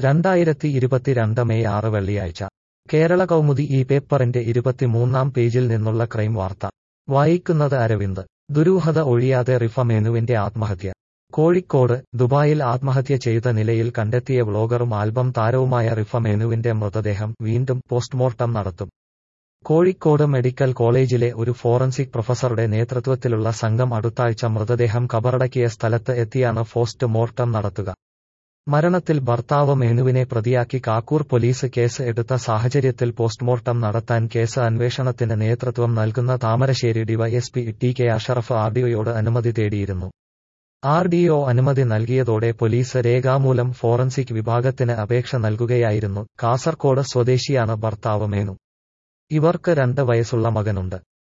രണ്ടായിരത്തി ഇരുപത്തിരണ്ട് മെയ് ആറ് വെള്ളിയാഴ്ച കേരള കൗമുദി ഈ പേപ്പറിന്റെ ഇരുപത്തിമൂന്നാം പേജിൽ നിന്നുള്ള ക്രൈം വാർത്ത വായിക്കുന്നത് അരവിന്ദ് ദുരൂഹത ഒഴിയാതെ റിഫ മേനുവിന്റെ ആത്മഹത്യ കോഴിക്കോട് ദുബായിൽ ആത്മഹത്യ ചെയ്ത നിലയിൽ കണ്ടെത്തിയ വ്ളോഗറും ആൽബം താരവുമായ റിഫ മേനുവിന്റെ മൃതദേഹം വീണ്ടും പോസ്റ്റ്മോർട്ടം നടത്തും കോഴിക്കോട് മെഡിക്കൽ കോളേജിലെ ഒരു ഫോറൻസിക് പ്രൊഫസറുടെ നേതൃത്വത്തിലുള്ള സംഘം അടുത്താഴ്ച മൃതദേഹം കബറടക്കിയ സ്ഥലത്ത് എത്തിയാണ് പോസ്റ്റ് മോർട്ടം നടത്തുക മരണത്തിൽ ഭർത്താവ് മേനുവിനെ പ്രതിയാക്കി കാക്കൂർ പോലീസ് കേസ് എടുത്ത സാഹചര്യത്തിൽ പോസ്റ്റ്മോർട്ടം നടത്താൻ കേസ് അന്വേഷണത്തിന് നേതൃത്വം നൽകുന്ന Thamarassery DYSP T K Ashraf ആർഡിഒയോട് അനുമതി തേടിയിരുന്നു ആർഡിഒ അനുമതി നൽകിയതോടെ പോലീസ് രേഖാമൂലം ഫോറൻസിക് വിഭാഗത്തിന് അപേക്ഷ നൽകുകയായിരുന്നു കാസർകോട് സ്വദേശിയാണ് ഭർത്താവ് മേനു ഇവർക്ക് രണ്ട് വയസ്സുള്ള മകനുണ്ട്